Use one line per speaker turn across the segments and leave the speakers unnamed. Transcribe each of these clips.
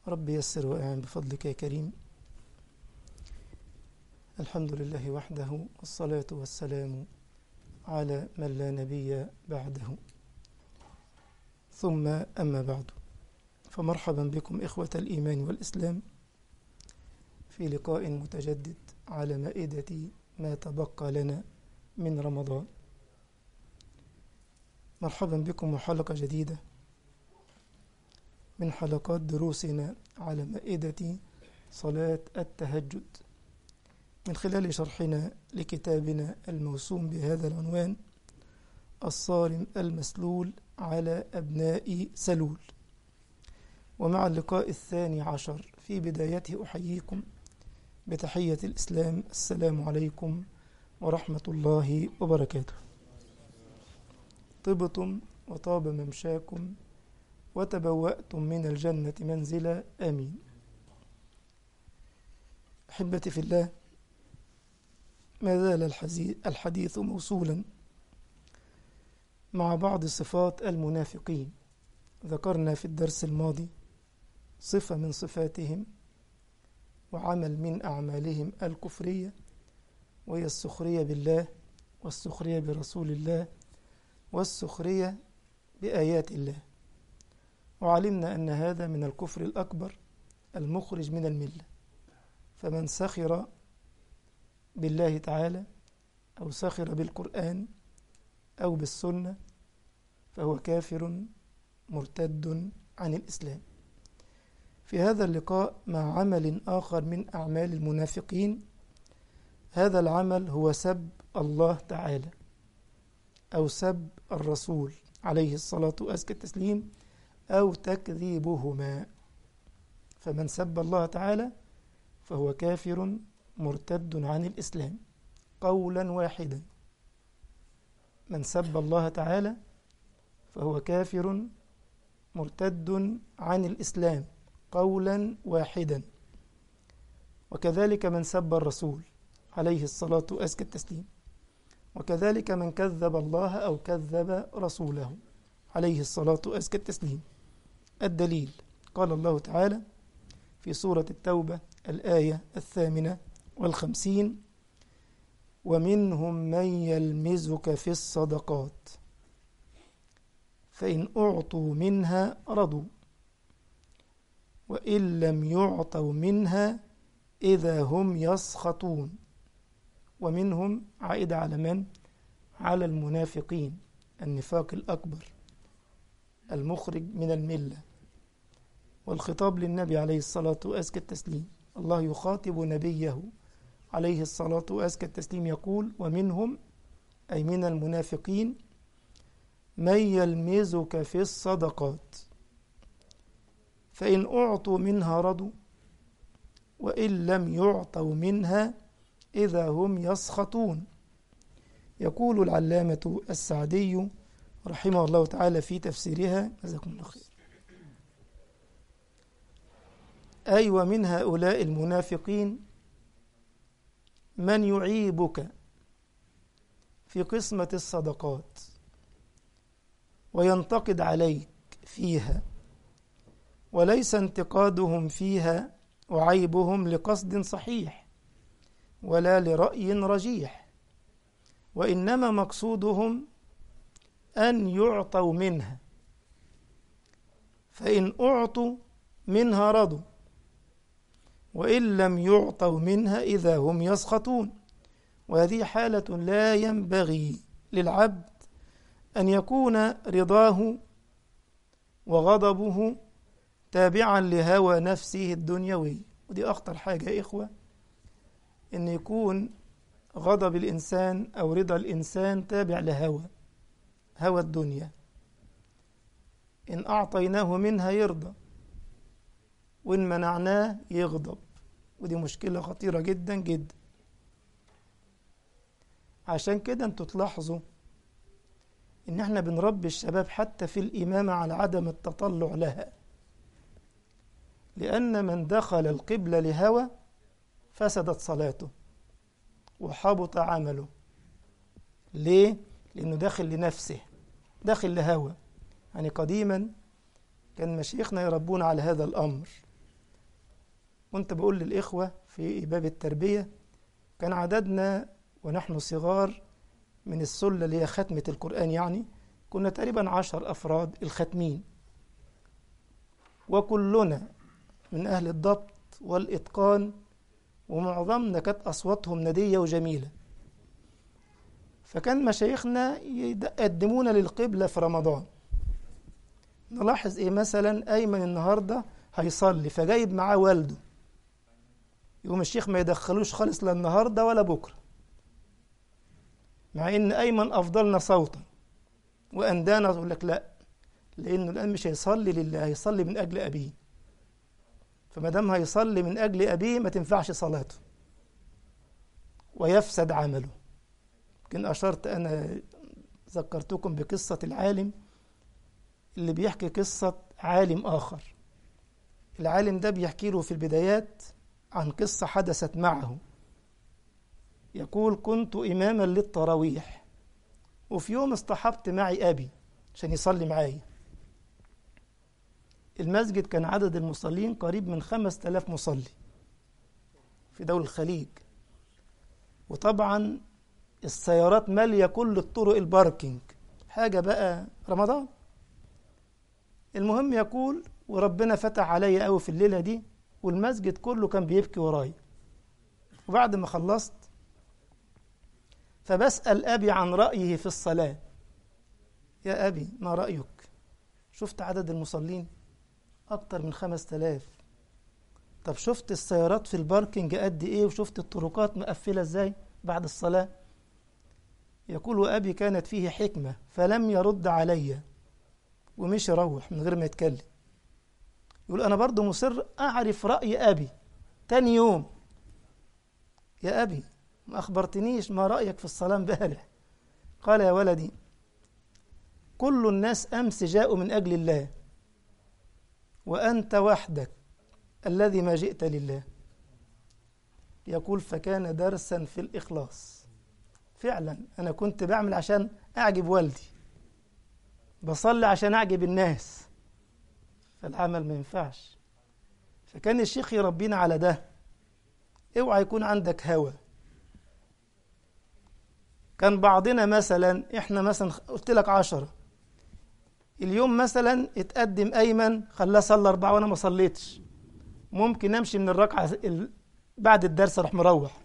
رب يسر وأعن بفضلك يا كريم الحمد لله وحده والصلاة والسلام على من لا نبي بعده ثم أما بعد فمرحبا بكم إخوة الإيمان والإسلام في لقاء متجدد على مائدة ما تبقى لنا من رمضان مرحبا بكم وحلقة جديدة من حلقات دروسنا على مائدة صلاة التهجد من خلال شرحنا لكتابنا الموسوم بهذا العنوان الصارم المسلول على أبناء سلول ومع اللقاء الثاني عشر في بدايته أحييكم بتحية الإسلام السلام عليكم ورحمة الله وبركاته طبتم وطاب ممشاكم وتبوأتم من الجنة منزلا آمين أحبتي في الله ما زال الحديث موصولا مع بعض صفات المنافقين ذكرنا في الدرس الماضي صفة من صفاتهم وعمل من أعمالهم الكفرية وهي السخرية بالله والسخرية برسول الله والسخرية بآيات الله وعلمنا أن هذا من الكفر الأكبر المخرج من الملة فمن سخر بالله تعالى أو سخر بالقرآن أو بالسنة فهو كافر مرتد عن الإسلام في هذا اللقاء مع عمل آخر من أعمال المنافقين هذا العمل هو سب الله تعالى أو سب الرسول عليه الصلاة وأزكى التسليم أو تكذيبهما فمن سب الله تعالى فهو كافر مرتد عن الإسلام قولا واحدا من سب الله تعالى فهو كافر مرتد عن الإسلام قولا واحدا وكذلك من سب الرسول عليه الصلاة وأزكى التسليم وكذلك من كذب الله أو كذب رسوله عليه الصلاة وأزكى التسليم الدليل قال الله تعالى في سورة التوبة الآية الثامنة والخمسين ومنهم من يلمزك في الصدقات فإن أعطوا منها رضوا وإن لم يعطوا منها إذا هم يسخطون ومنهم عائد على من؟ على المنافقين النفاق الأكبر المخرج من الملة والخطاب للنبي عليه الصلاة وأزكى التسليم الله يخاطب نبيه عليه الصلاة وأزكى التسليم يقول ومنهم أي من المنافقين من يلمزك في الصدقات فإن أعطوا منها رضوا وإن لم يعطوا منها إذا هم يسخطون يقول العلامة السعدي رحمه الله تعالى في تفسيرها جزاكم الله خير أي ومن هؤلاء المنافقين من يعيبك في قسمة الصدقات وينتقد عليك فيها وليس انتقادهم فيها وعيبهم لقصد صحيح ولا لرأي رجيح وإنما مقصودهم أن يعطوا منها فإن أعطوا منها رضوا وإن لم يعطوا منها إذا هم يسخطون وهذه حالة لا ينبغي للعبد أن يكون رضاه وغضبه تابعا لهوى نفسه الدنيوي ودي أخطر حاجة يا إخوة أن يكون غضب الإنسان أو رضا الإنسان تابع لهوى هوى الدنيا إن أعطيناه منها يرضى وإن منعناه يغضب ودي مشكلة خطيرة جدا جدا عشان كده انتوا تلاحظوا ان احنا بنربي الشباب حتى في الإمامة على عدم التطلع لها لأن من دخل القبلة لهوى فسدت صلاته وحبط عمله ليه؟ لأنه داخل لنفسه داخل لهوى يعني قديما كان مشايخنا يربون على هذا الأمر كنت بقول للإخوة في باب التربية كان عددنا ونحن صغار من السلة اللي هي ختمة القرآن يعني كنا تقريبا عشر أفراد الختمين وكلنا من أهل الضبط والإتقان ومعظمنا كانت أصواتهم ندية وجميلة فكان مشايخنا يقدمونا للقبلة في رمضان نلاحظ إيه مثلا أيمن النهاردة هيصلي فجايب معاه والده يقوم الشيخ ما يدخلوش خالص لا النهاردة ولا بكرة مع إن أيمن أفضلنا صوتا وأندانا يقول لك لا لأنه الآن مش هيصلي لله هيصلي من أجل أبيه فما دام هيصلي من أجل أبيه ما تنفعش صلاته ويفسد عمله يمكن أشرت أنا ذكرتكم بقصة العالم اللي بيحكي قصة عالم آخر العالم ده بيحكي له في البدايات عن قصة حدثت معه يقول كنت إماما للتراويح وفي يوم اصطحبت معي أبي عشان يصلي معايا المسجد كان عدد المصلين قريب من خمس تلاف مصلي في دولة الخليج وطبعا السيارات مالية كل الطرق الباركينج حاجة بقى رمضان المهم يقول وربنا فتح عليا قوي في الليلة دي والمسجد كله كان بيبكي ورايا وبعد ما خلصت فبسأل أبي عن رأيه في الصلاة يا أبي ما رأيك شفت عدد المصلين أكتر من خمس تلاف طب شفت السيارات في الباركينج قد إيه وشفت الطرقات مقفلة إزاي بعد الصلاة يقول وأبي كانت فيه حكمة فلم يرد علي ومش يروح من غير ما يتكلم يقول أنا برضو مصر أعرف رأي أبي تاني يوم يا أبي ما أخبرتنيش ما رأيك في الصلاة امبارح قال يا ولدي كل الناس أمس جاءوا من أجل الله وأنت وحدك الذي ما جئت لله يقول فكان درسا في الإخلاص فعلا أنا كنت بعمل عشان أعجب والدي بصلي عشان أعجب الناس فالعمل ما ينفعش فكان الشيخ يربينا على ده اوعى يكون عندك هوى كان بعضنا مثلا احنا مثلا قلت لك عشرة اليوم مثلا اتقدم ايمن خلاه صلى اربعه وانا ما صليتش ممكن امشي من الركعه بعد الدرس اروح مروح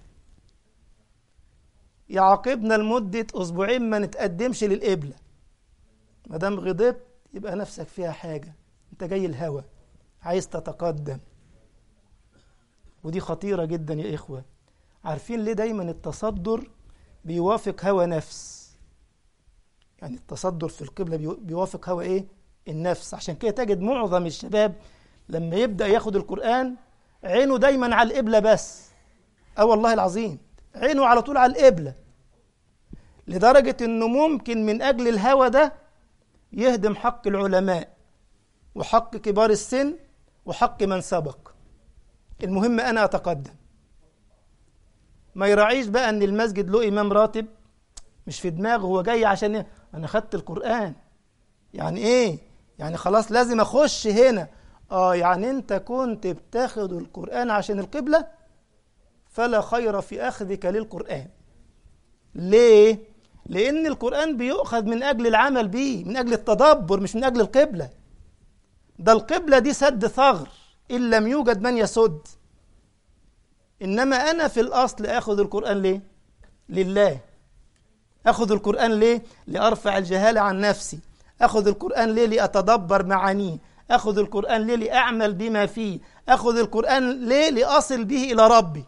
يعاقبنا لمده اسبوعين ما نتقدمش للقبله ما دام غضبت يبقى نفسك فيها حاجه انت جاي الهوى عايز تتقدم ودي خطيره جدا يا اخوه عارفين ليه دايما التصدر بيوافق هوى نفس يعني التصدر في القبلة بيوافق هوى إيه؟ النفس عشان كده تجد معظم الشباب لما يبدأ ياخد القرآن عينه دايما على القبلة بس أه والله العظيم عينه على طول على القبلة لدرجة إنه ممكن من أجل الهوى ده يهدم حق العلماء وحق كبار السن وحق من سبق المهم أنا أتقدم ما يراعيش بقى ان المسجد له امام راتب مش في دماغه هو جاي عشان إيه؟ انا خدت القران يعني ايه يعني خلاص لازم اخش هنا اه يعني انت كنت بتاخد القران عشان القبله فلا خير في اخذك للقران ليه لان القران بيؤخذ من اجل العمل به من اجل التدبر مش من اجل القبله ده القبله دي سد ثغر ان لم يوجد من يسد إنما أنا في الأصل أخذ القرآن ليه؟ لله أخذ القرآن ليه؟ لأرفع الجهالة عن نفسي أخذ القرآن ليه؟ لأتدبر معانيه أخذ القرآن ليه؟ لأعمل بما فيه أخذ القرآن ليه؟ لأصل به إلى ربي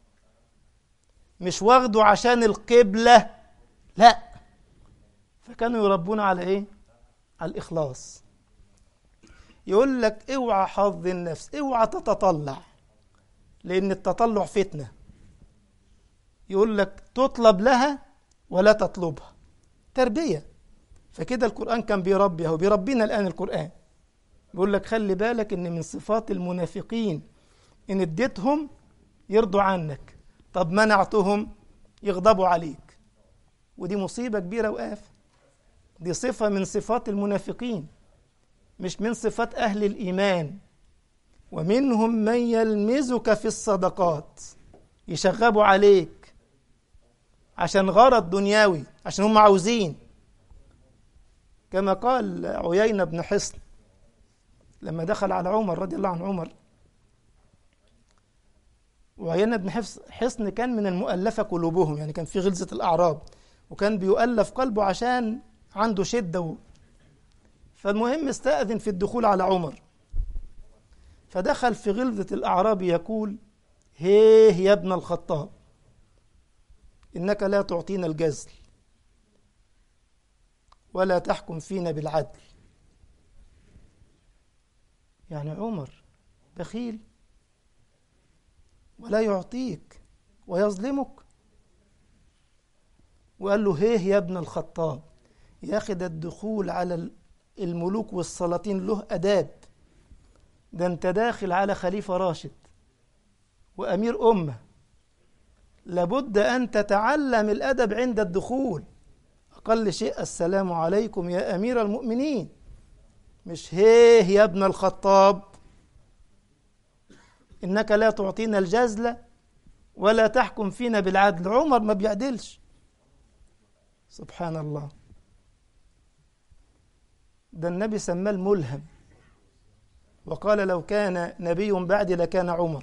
مش واخده عشان القبلة لا فكانوا يربون على إيه؟ على الإخلاص يقول لك اوعى حظ النفس اوعى تتطلع لأن التطلع فتنة يقول لك تطلب لها ولا تطلبها تربية فكده القرآن كان بيربي أهو بيربينا الآن القرآن بيقول لك خلي بالك إن من صفات المنافقين إن اديتهم يرضوا عنك طب منعتهم يغضبوا عليك ودي مصيبة كبيرة وآفة دي صفة من صفات المنافقين مش من صفات أهل الإيمان ومنهم من يلمزك في الصدقات يشغبوا عليك عشان غرض دنيوي عشان هم عاوزين كما قال عيينة بن حصن لما دخل على عمر رضي الله عن عمر وعيينة بن حصن كان من المؤلفة قلوبهم يعني كان في غلظة الأعراب وكان بيؤلف قلبه عشان عنده شدة و... فالمهم استأذن في الدخول على عمر فدخل في غلظة الأعراب يقول هيه يا ابن الخطاب إنك لا تعطينا الجزل ولا تحكم فينا بالعدل يعني عمر بخيل ولا يعطيك ويظلمك وقال له هيه يا ابن الخطاب يا أخي ده الدخول على الملوك والسلاطين له أداب ده أنت داخل على خليفة راشد وأمير أمة لابد أن تتعلم الأدب عند الدخول أقل شيء السلام عليكم يا أمير المؤمنين مش هيه يا ابن الخطاب إنك لا تعطينا الجزل ولا تحكم فينا بالعدل عمر ما بيعدلش سبحان الله ده النبي سماه الملهم وقال لو كان نبي بعدي لكان عمر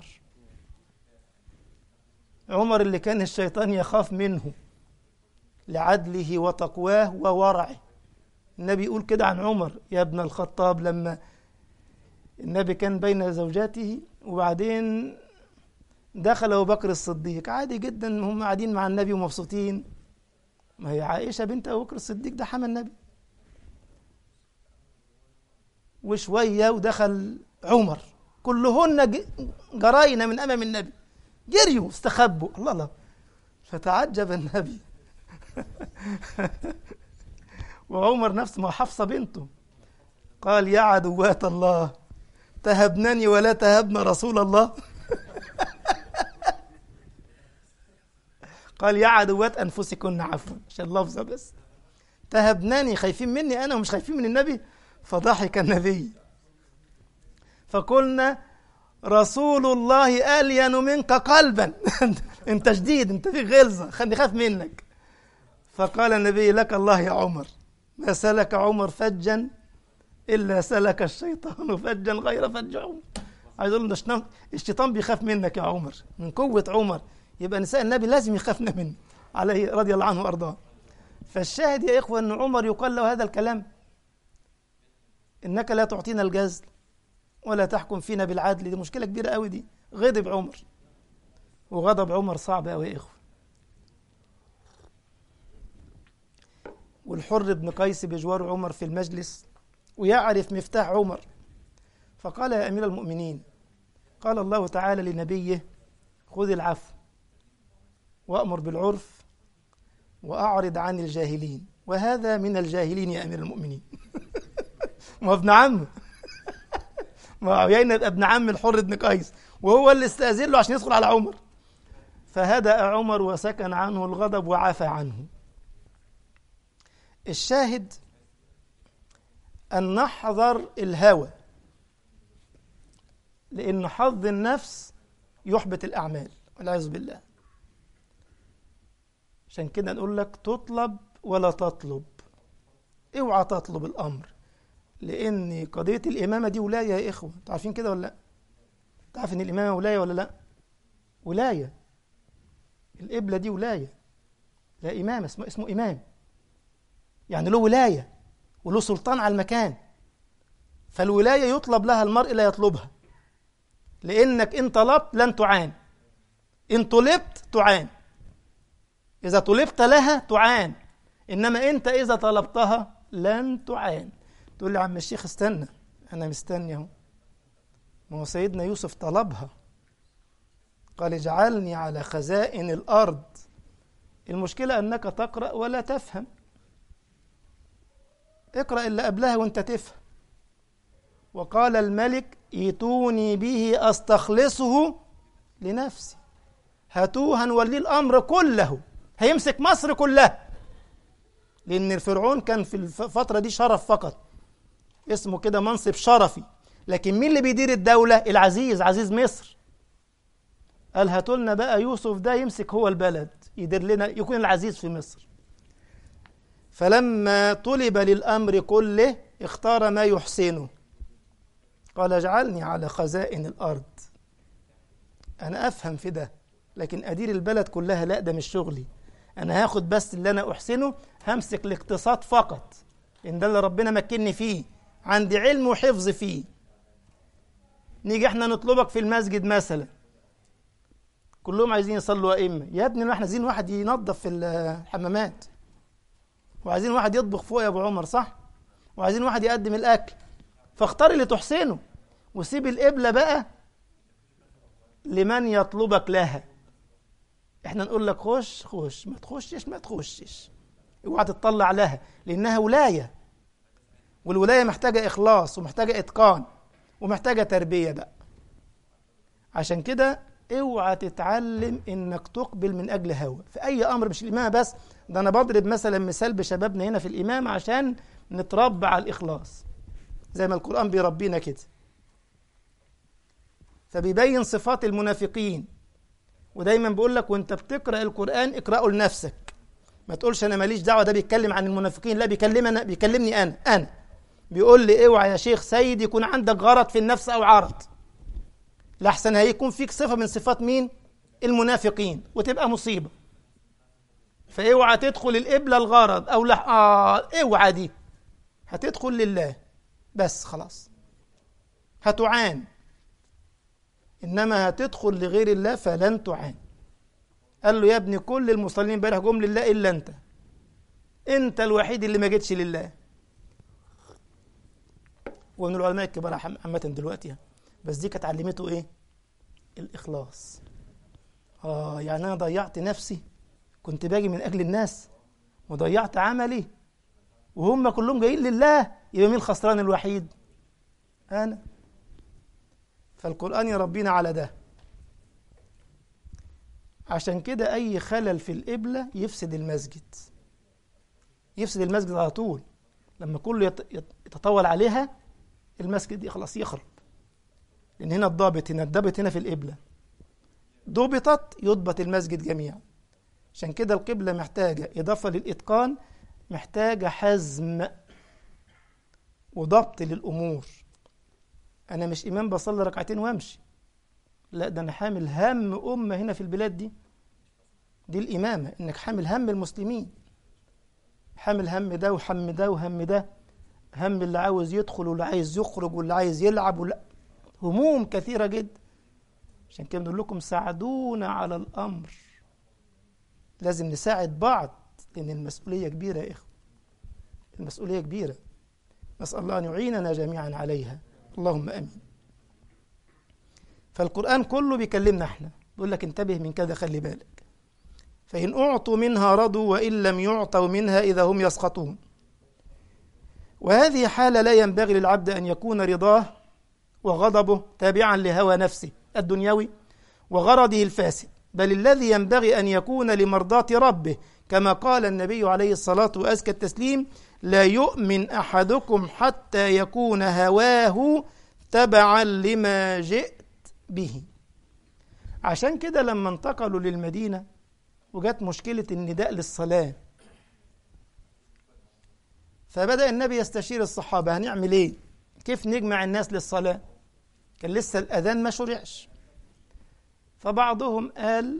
عمر اللي كان الشيطان يخاف منه لعدله وتقواه وورعه النبي يقول كده عن عمر يا ابن الخطاب لما النبي كان بين زوجاته وبعدين دخل ابو بكر الصديق عادي جدا هم قاعدين مع النبي ومبسوطين ما هي عائشه بنت ابو بكر الصديق ده حمى النبي وشويه ودخل عمر كلهن جرين من امام النبي جريوا استخبوا الله الله فتعجب النبي وعمر نفسه ما حفصة بنته قال يا عدوات الله تهبنني ولا تهبن رسول الله قال يا عدوات أنفسكن عفوا عشان اللفظة بس تهبنني خايفين مني أنا ومش خايفين من النبي فضحك النبي فقلنا رسول الله ألين منك قلبا انت شديد انت في غلظة خليني خاف منك فقال النبي لك الله يا عمر ما سلك عمر فجا إلا سلك الشيطان فجا غير فج عمر عايز اقول له الشيطان بيخاف منك يا عمر من قوة عمر يبقى نساء النبي لازم يخافنا منه عليه رضي الله عنه وارضاه فالشاهد يا إخوة أن عمر يقال له هذا الكلام إنك لا تعطينا الجزل ولا تحكم فينا بالعدل دي مشكلة كبيرة قوي دي غضب عمر وغضب عمر صعب قوي يا إخوة والحر بن قيس بجوار عمر في المجلس ويعرف مفتاح عمر فقال يا أمير المؤمنين قال الله تعالى لنبيه خذ العفو وأمر بالعرف وأعرض عن الجاهلين وهذا من الجاهلين يا أمير المؤمنين ما ابن عمه ما عيينة ابن عم الحر بن قيس وهو اللي استأذن له عشان يدخل على عمر فهدأ عمر وسكن عنه الغضب وعفى عنه الشاهد أن نحذر الهوى لأن حظ النفس يحبط الأعمال والعياذ بالله عشان كده نقول لك تطلب ولا تطلب اوعى تطلب الأمر لأن قضية الإمامة دي ولاية يا إخوة عارفين كده ولا لا تعرف إن الإمامة ولاية ولا لا ولاية القبلة دي ولاية لا إمام اسمه, اسمه إمام يعني له ولاية وله سلطان على المكان فالولاية يطلب لها المرء لا يطلبها لأنك إن طلبت لن تعان إن طلبت تعان إذا طلبت لها تعان إنما أنت إذا طلبتها لن تعان تقول لي عم الشيخ استنى أنا مستني أهو ما هو سيدنا يوسف طلبها قال اجعلني على خزائن الأرض المشكلة أنك تقرأ ولا تفهم اقرأ اللي قبلها وانت تفهم وقال الملك ائتوني به أستخلصه لنفسي هاتوه هنوليه الأمر كله هيمسك مصر كلها لأن الفرعون كان في الفترة دي شرف فقط اسمه كده منصب شرفي لكن مين اللي بيدير الدولة العزيز عزيز مصر قال هاتوا لنا بقى يوسف ده يمسك هو البلد يدير لنا يكون العزيز في مصر فلما طلب للأمر كله اختار ما يحسنه قال اجعلني على خزائن الأرض أنا أفهم في ده لكن أدير البلد كلها لا ده مش شغلي أنا هاخد بس اللي أنا أحسنه همسك الاقتصاد فقط إن ده اللي ربنا مكنني فيه عندي علم وحفظ فيه نيجي احنا نطلبك في المسجد مثلا كلهم عايزين يصلوا أئمة يا ابني احنا عايزين واحد ينظف في الحمامات وعايزين واحد يطبخ فوق يا ابو عمر صح وعايزين واحد يقدم الاكل فاختار اللي تحسنه وسيب القبله بقى لمن يطلبك لها احنا نقول لك خش خش ما تخشش ما تخشش اوعى تطلع لها لانها ولايه والولايه محتاجه اخلاص ومحتاجه اتقان ومحتاجه تربيه بقى عشان كده اوعى تتعلم انك تقبل من اجل هوى في اي امر مش الامامه بس ده انا بضرب مثلا مثال بشبابنا هنا في الامامه عشان نتربى على الاخلاص زي ما القران بيربينا كده فبيبين صفات المنافقين ودايما بقول لك وانت بتقرا القران اقراه لنفسك ما تقولش انا ماليش دعوه ده بيتكلم عن المنافقين لا بيكلمنا بيكلمني انا انا بيقول لي اوعى يا شيخ سيد يكون عندك غرض في النفس او عرض لحسن هيكون فيك صفة من صفات مين؟ المنافقين وتبقى مصيبة فاوعى تدخل القبلة الغرض أو لح... آه اوعى دي هتدخل لله بس خلاص هتعان إنما هتدخل لغير الله فلن تعان قال له يا ابني كل المصلين امبارح جم لله إلا أنت أنت الوحيد اللي ما جيتش لله ومن العلماء الكبار عامة دلوقتي يعني. بس دي كانت علمته ايه الاخلاص اه يعني انا ضيعت نفسي كنت باجي من اجل الناس وضيعت عملي وهم كلهم جايين لله يبقى مين الخسران الوحيد انا فالقران يربينا على ده عشان كده اي خلل في القبله يفسد المسجد يفسد المسجد على طول لما كله يتطول عليها المسجد خلاص يخرب لأن هنا الضابط هنا الضابط هنا في القبلة ضبطت يضبط المسجد جميعا عشان كده القبلة محتاجة إضافة للإتقان محتاجة حزم وضبط للأمور أنا مش إمام بصلي ركعتين وأمشي لا ده أنا حامل هم أمة هنا في البلاد دي دي الإمامة إنك حامل هم المسلمين حامل هم ده وهم ده وهم ده هم اللي عاوز يدخل واللي عايز يخرج واللي عايز يلعب ولا هموم كثيرة جدا عشان كده بنقول لكم ساعدونا على الأمر لازم نساعد بعض لأن المسؤولية كبيرة يا إخوة المسؤولية كبيرة نسأل الله أن يعيننا جميعا عليها اللهم أمين فالقرآن كله بيكلمنا احنا بيقول لك انتبه من كذا خلي بالك فإن أعطوا منها رضوا وإن لم يعطوا منها إذا هم يسقطون وهذه حالة لا ينبغي للعبد أن يكون رضاه وغضبه تابعا لهوى نفسه الدنيوي وغرضه الفاسد بل الذي ينبغي أن يكون لمرضاة ربه كما قال النبي عليه الصلاة وأزكى التسليم لا يؤمن أحدكم حتى يكون هواه تبعا لما جئت به عشان كده لما انتقلوا للمدينة وجت مشكلة النداء للصلاة فبدأ النبي يستشير الصحابة هنعمل ايه كيف نجمع الناس للصلاة كان لسه الأذان ما شرعش فبعضهم قال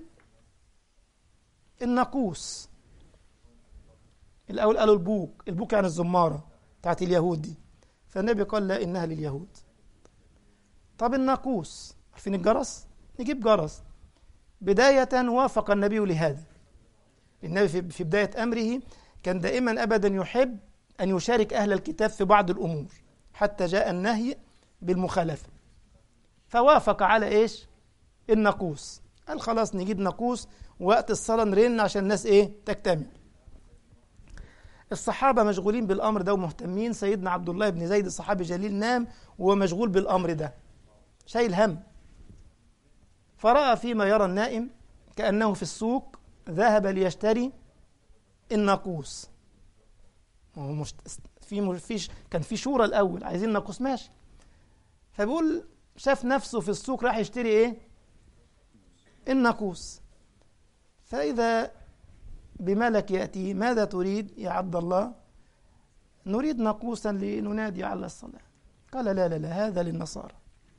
الناقوس الأول قالوا البوك البوك يعني الزمارة بتاعت اليهود دي فالنبي قال لا إنها لليهود طب الناقوس عارفين الجرس نجيب جرس بداية وافق النبي لهذا النبي في بداية أمره كان دائما أبدا يحب أن يشارك أهل الكتاب في بعض الأمور حتى جاء النهي بالمخالفة فوافق على إيش الناقوس قال خلاص نجيب ناقوس وقت الصلاة نرن عشان الناس إيه تجتمع الصحابة مشغولين بالأمر ده ومهتمين سيدنا عبد الله بن زيد الصحابي جليل نام وهو مشغول بالأمر ده شايل هم فرأى فيما يرى النائم كأنه في السوق ذهب ليشتري الناقوس هو مش في فيش كان في شورى الأول عايزين ناقوس ماشي فبيقول شاف نفسه في السوق راح يشتري ايه الناقوس فإذا بملك يأتي ماذا تريد يا عبد الله نريد ناقوسا لننادي على الصلاة قال لا لا لا هذا للنصارى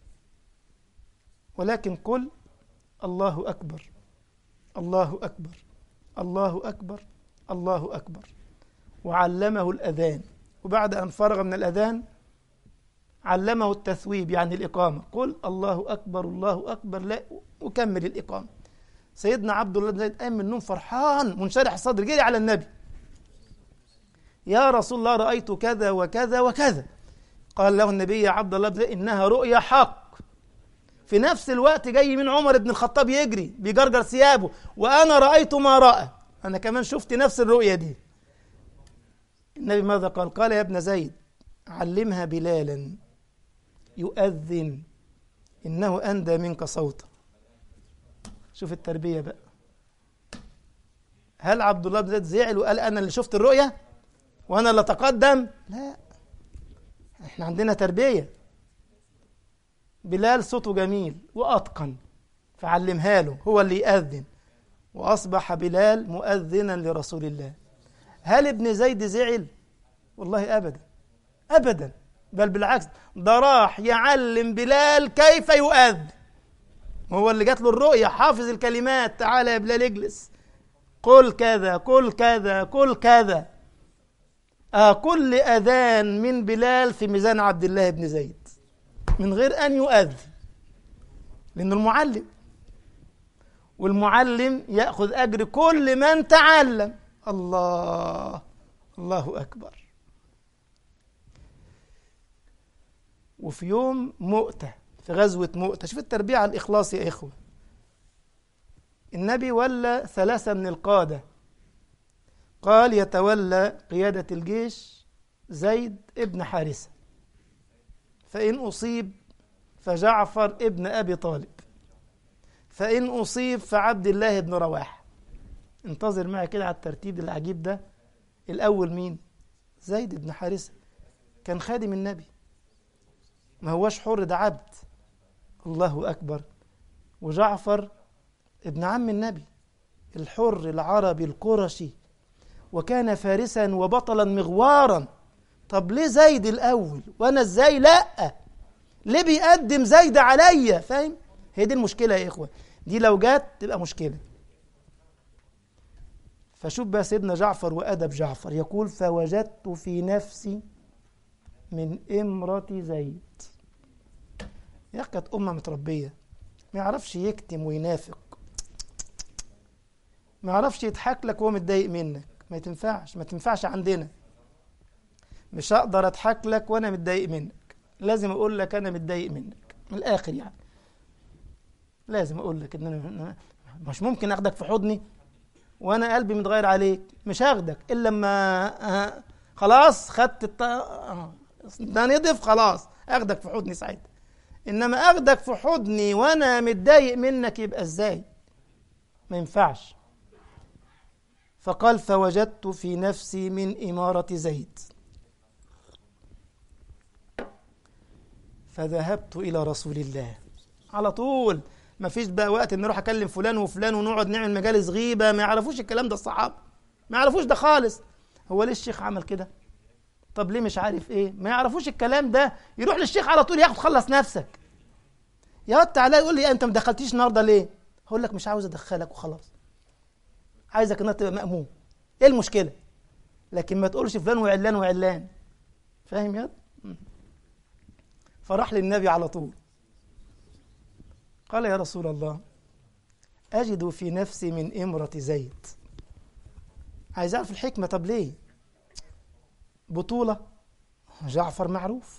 ولكن قل الله أكبر الله أكبر الله أكبر الله أكبر وعلمه الأذان وبعد أن فرغ من الأذان علمه التثويب يعني الإقامة قل الله أكبر الله أكبر لا وكمل الإقامة سيدنا عبد الله بن زيد قام من النوم فرحان منشرح الصدر جري على النبي يا رسول الله رأيت كذا وكذا وكذا قال له النبي يا عبد الله بن زيد إنها رؤيا حق في نفس الوقت جاي من عمر بن الخطاب يجري بيجرجر ثيابه وأنا رأيت ما رأى أنا كمان شفت نفس الرؤيا دي النبي ماذا قال قال يا ابن زيد علمها بلالا يؤذن إنه أندى منك صوتا شوف التربية بقى هل عبد الله بن زيد زعل وقال أنا اللي شفت الرؤية وأنا اللي أتقدم لا احنا عندنا تربية بلال صوته جميل وأتقن فعلمها له هو اللي يأذن وأصبح بلال مؤذنا لرسول الله هل ابن زيد زعل والله أبدا أبدا بل بالعكس ده راح يعلم بلال كيف يؤذن هو اللي جات له الرؤية حافظ الكلمات تعالى يا بلال اجلس قل كذا قل كذا قل كذا آه كل أذان من بلال في ميزان عبد الله بن زيد من غير أن يؤذن لأنه المعلم والمعلم يأخذ أجر كل من تعلم الله الله أكبر وفي يوم مؤتة في غزوة مؤتة شوف التربية على الإخلاص يا إخوة النبي ولى ثلاثة من القادة قال يتولى قيادة الجيش زيد ابن حارثة فإن أصيب فجعفر ابن أبي طالب فإن أصيب فعبد الله بن رواح انتظر معي كده على الترتيب العجيب ده الأول مين زيد بن حارثة كان خادم النبي ما هوش حر ده عبد الله أكبر وجعفر ابن عم النبي الحر العربي القرشي وكان فارسا وبطلا مغوارا طب ليه زيد الأول وأنا إزاي لأ ليه بيقدم زيد عليا فاهم هي دي المشكلة يا إخوة دي لو جت تبقى مشكلة فشوف بقى سيدنا جعفر وأدب جعفر يقول فوجدت في نفسي من إمرة زيد يا أخي كانت أمة متربية ما يعرفش يكتم وينافق ما يعرفش يضحك لك وهو متضايق منك ما تنفعش ما تنفعش عندنا مش هقدر اضحك لك وانا متضايق منك لازم اقول لك انا متضايق منك من الاخر يعني لازم اقول لك ان انا مش ممكن اخدك في حضني وانا قلبي متغير عليك مش هاخدك الا لما آه خلاص خدت الط... آه ده نضف خلاص اخدك في حضني ساعتها انما اخدك في حضني وانا متضايق منك يبقى ازاي ما ينفعش فقال فوجدت في نفسي من إمارة زيد فذهبت إلى رسول الله على طول ما فيش بقى وقت ان اروح اكلم فلان وفلان ونقعد نعمل مجالس غيبه ما يعرفوش الكلام ده الصحابه ما يعرفوش ده خالص هو ليه الشيخ عمل كده طب ليه مش عارف ايه ما يعرفوش الكلام ده يروح للشيخ على طول ياخد خلص نفسك يا واد تعالى يقول لي انت ما دخلتيش النهارده ليه هقول لك مش عاوز ادخلك وخلاص عايزك انك تبقى مأمون ايه المشكله لكن ما تقولش فلان وعلان وعلان فاهم يا فراح للنبي على طول قال يا رسول الله أجد في نفسي من إمرة زيد عايز أعرف الحكمة طب ليه بطولة جعفر معروف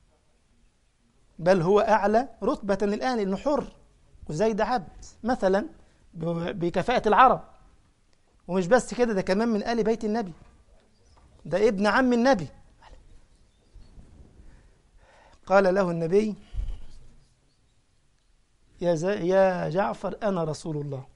بل هو أعلى رتبة الآن إنه حر وزيد عبد مثلا بكفاءة العرب ومش بس كده ده كمان من آل بيت النبي ده ابن عم النبي قال له النبي يا زي يا جعفر أنا رسول الله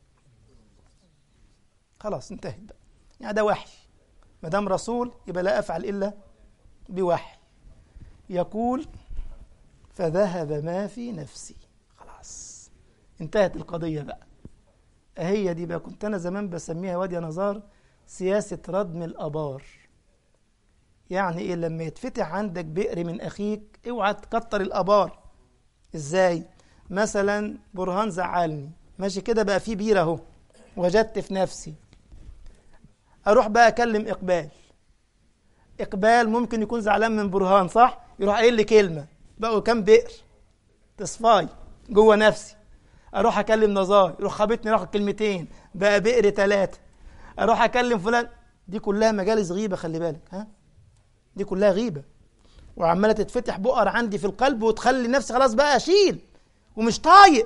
خلاص انتهت بقى يعني ده وحي ما دام رسول يبقى لا أفعل إلا بوحي يقول فذهب ما في نفسي خلاص انتهت القضية بقى هي دي بقى كنت أنا زمان بسميها وادي نظار سياسة ردم الأبار يعني إيه لما يتفتح عندك بئر من أخيك اوعى تكتر الأبار إزاي مثلا برهان زعلني ماشي كده بقى في بير أهو وجدت في نفسي أروح بقى أكلم إقبال إقبال ممكن يكون زعلان من برهان صح يروح قايل لي كلمة بقوا كام بئر تصفاي جوه نفسي اروح اكلم نزار يروح خابطني راح كلمتين بقى بئر ثلاثه اروح اكلم فلان دي كلها مجالس غيبه خلي بالك ها دي كلها غيبه وعماله تتفتح بؤر عندي في القلب وتخلي نفسي خلاص بقى اشيل ومش طايق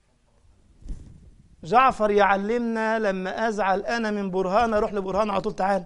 جعفر يعلمنا لما ازعل انا من برهان اروح لبرهان على طول تعال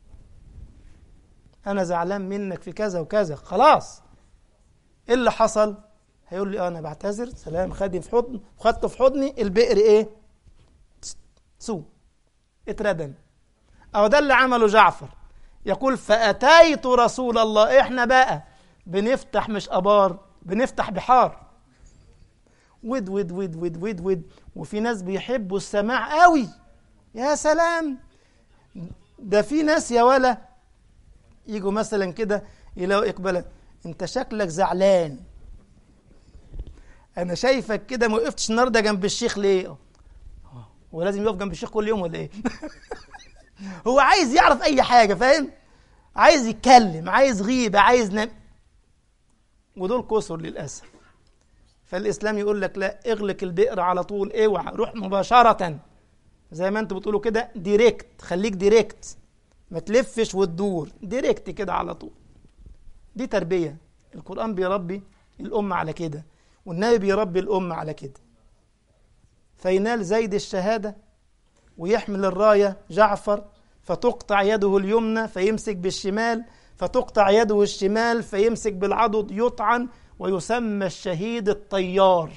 انا زعلان منك في كذا وكذا خلاص ايه اللي حصل هيقول لي انا بعتذر سلام خدني في حضن خدته في حضني البئر ايه سو اتردم او ده اللي عمله جعفر يقول فاتيت رسول الله احنا بقى بنفتح مش ابار بنفتح بحار ود ود ود ود ود ود وفي ناس بيحبوا السماع قوي يا سلام ده في ناس يا ولا يجوا مثلا كده يلاقوا اقبال انت شكلك زعلان انا شايفك كده ما وقفتش النهارده جنب الشيخ ليه هو لازم يقف جنب الشيخ كل يوم ولا ايه هو عايز يعرف اي حاجه فاهم عايز يتكلم عايز غيبه عايز نم ودول كسر للاسف فالاسلام يقول لك لا اغلق البئر على طول اوعى روح مباشره زي ما انتوا بتقولوا كده ديريكت خليك ديريكت ما تلفش وتدور ديريكت كده على طول دي تربيه القران بيربي الامه على كده والنبي بيربي الأمة على كده فينال زيد الشهادة ويحمل الراية جعفر فتقطع يده اليمنى فيمسك بالشمال فتقطع يده الشمال فيمسك بالعضد يطعن ويسمى الشهيد الطيار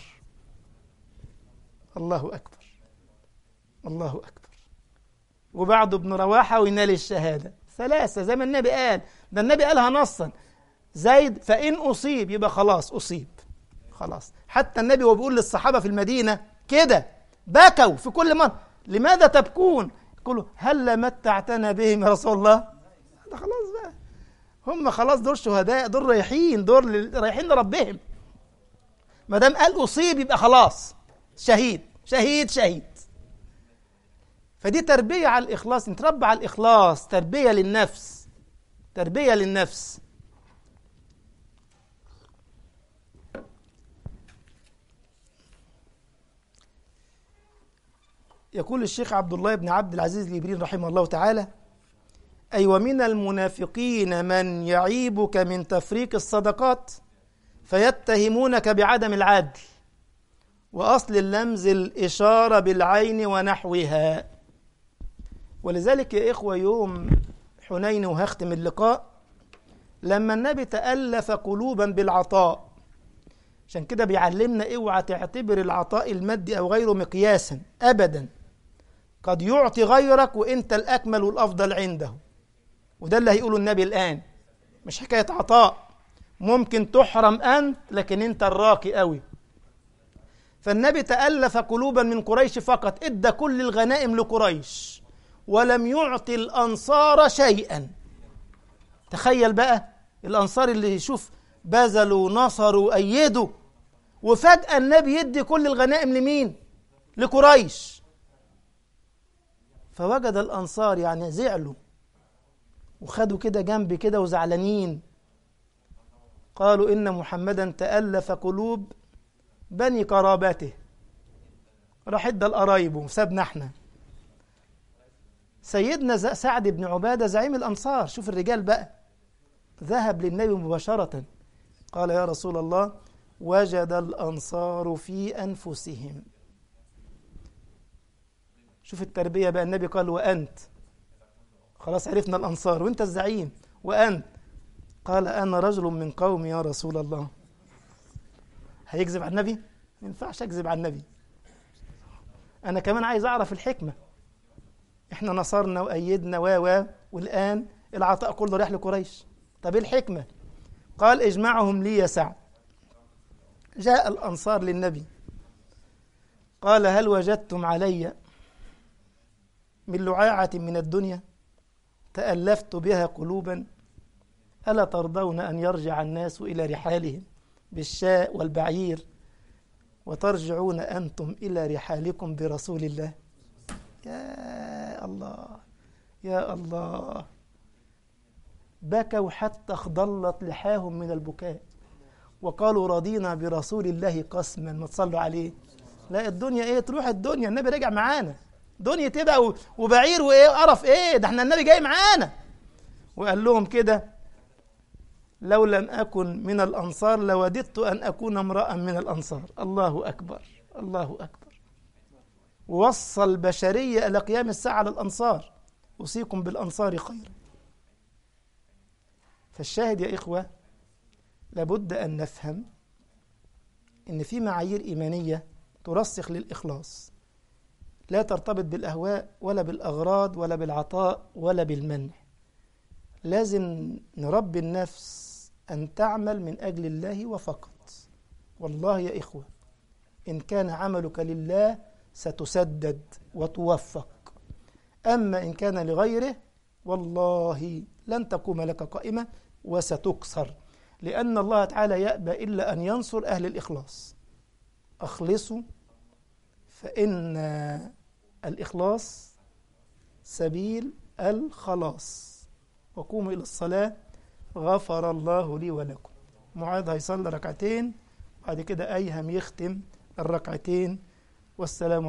الله أكبر الله أكبر وبعده ابن رواحة وينال الشهادة ثلاثة زي ما النبي قال ده النبي قالها نصا زيد فإن أصيب يبقى خلاص أصيب خلاص حتى النبي وهو بيقول للصحابة في المدينة كده بكوا في كل مرة لماذا تبكون يقولوا هل متعتنا بهم يا رسول الله ده خلاص بقى هم خلاص دول شهداء دول رايحين دول رايحين لربهم ما دام قال أصيب يبقى خلاص شهيد شهيد شهيد فدي تربية على الإخلاص نتربى على الإخلاص تربية للنفس تربية للنفس يقول الشيخ عبد الله بن عبد العزيز الإبرين رحمه الله تعالى أي ومن المنافقين من يعيبك من تفريق الصدقات فيتهمونك بعدم العدل وأصل اللمز الإشارة بالعين ونحوها ولذلك يا إخوة يوم حنين وهختم اللقاء لما النبي تألف قلوبا بالعطاء عشان كده بيعلمنا اوعى تعتبر العطاء المادي او غيره مقياسا ابدا قد يعطي غيرك وانت الاكمل والافضل عنده وده اللي هيقوله النبي الان مش حكايه عطاء ممكن تحرم انت لكن انت الراقي قوي فالنبي تالف قلوبا من قريش فقط ادى كل الغنائم لقريش ولم يعطي الانصار شيئا تخيل بقى الانصار اللي يشوف بذلوا نصروا أيدوا وفجأة النبي يدي كل الغنائم لمين؟ لقريش فوجد الأنصار يعني زعلوا وخدوا كده جنب كده وزعلانين قالوا إن محمدا تألف قلوب بني قرابته راح ادى القرايب وسابنا احنا سيدنا سعد بن عبادة زعيم الأنصار شوف الرجال بقى ذهب للنبي مباشرة قال يا رسول الله وجد الأنصار في أنفسهم شوف التربية بقى النبي قال وأنت خلاص عرفنا الأنصار وأنت الزعيم وأنت قال أنا رجل من قومي يا رسول الله هيكذب على النبي؟ ما ينفعش أكذب على النبي أنا كمان عايز أعرف الحكمة إحنا نصرنا وأيدنا و و والآن العطاء كله رايح لقريش طب إيه الحكمة؟ قال اجمعهم لي يا سعد جاء الأنصار للنبي قال هل وجدتم علي من لعاعة من الدنيا تألفت بها قلوبا ألا ترضون أن يرجع الناس إلى رحالهم بالشاء والبعير وترجعون أنتم إلى رحالكم برسول الله يا الله يا الله بكوا حتى اخضلت لحاهم من البكاء وقالوا رضينا برسول الله قسما ما تصلوا عليه لا الدنيا ايه تروح الدنيا النبي رجع معانا دنيا تبقى وبعير وايه قرف ايه ده احنا النبي جاي معانا وقال لهم كده لو لم أكن من الأنصار لوددت أن أكون امرأ من الأنصار الله أكبر الله أكبر ووصى البشرية إلى قيام الساعة على الأنصار أوصيكم بالأنصار خيرا فالشاهد يا إخوة لابد أن نفهم إن في معايير إيمانية ترسخ للإخلاص لا ترتبط بالأهواء ولا بالأغراض ولا بالعطاء ولا بالمنع لازم نربي النفس أن تعمل من أجل الله وفقط والله يا إخوة إن كان عملك لله ستسدد وتوفق أما إن كان لغيره والله لن تقوم لك قائمة وستكسر لأن الله تعالى يأبى إلا أن ينصر أهل الإخلاص أخلصوا فإن الإخلاص سبيل الخلاص وقوموا إلى الصلاة غفر الله لي ولكم معاذ هيصلي ركعتين بعد كده أيهم يختم الركعتين والسلام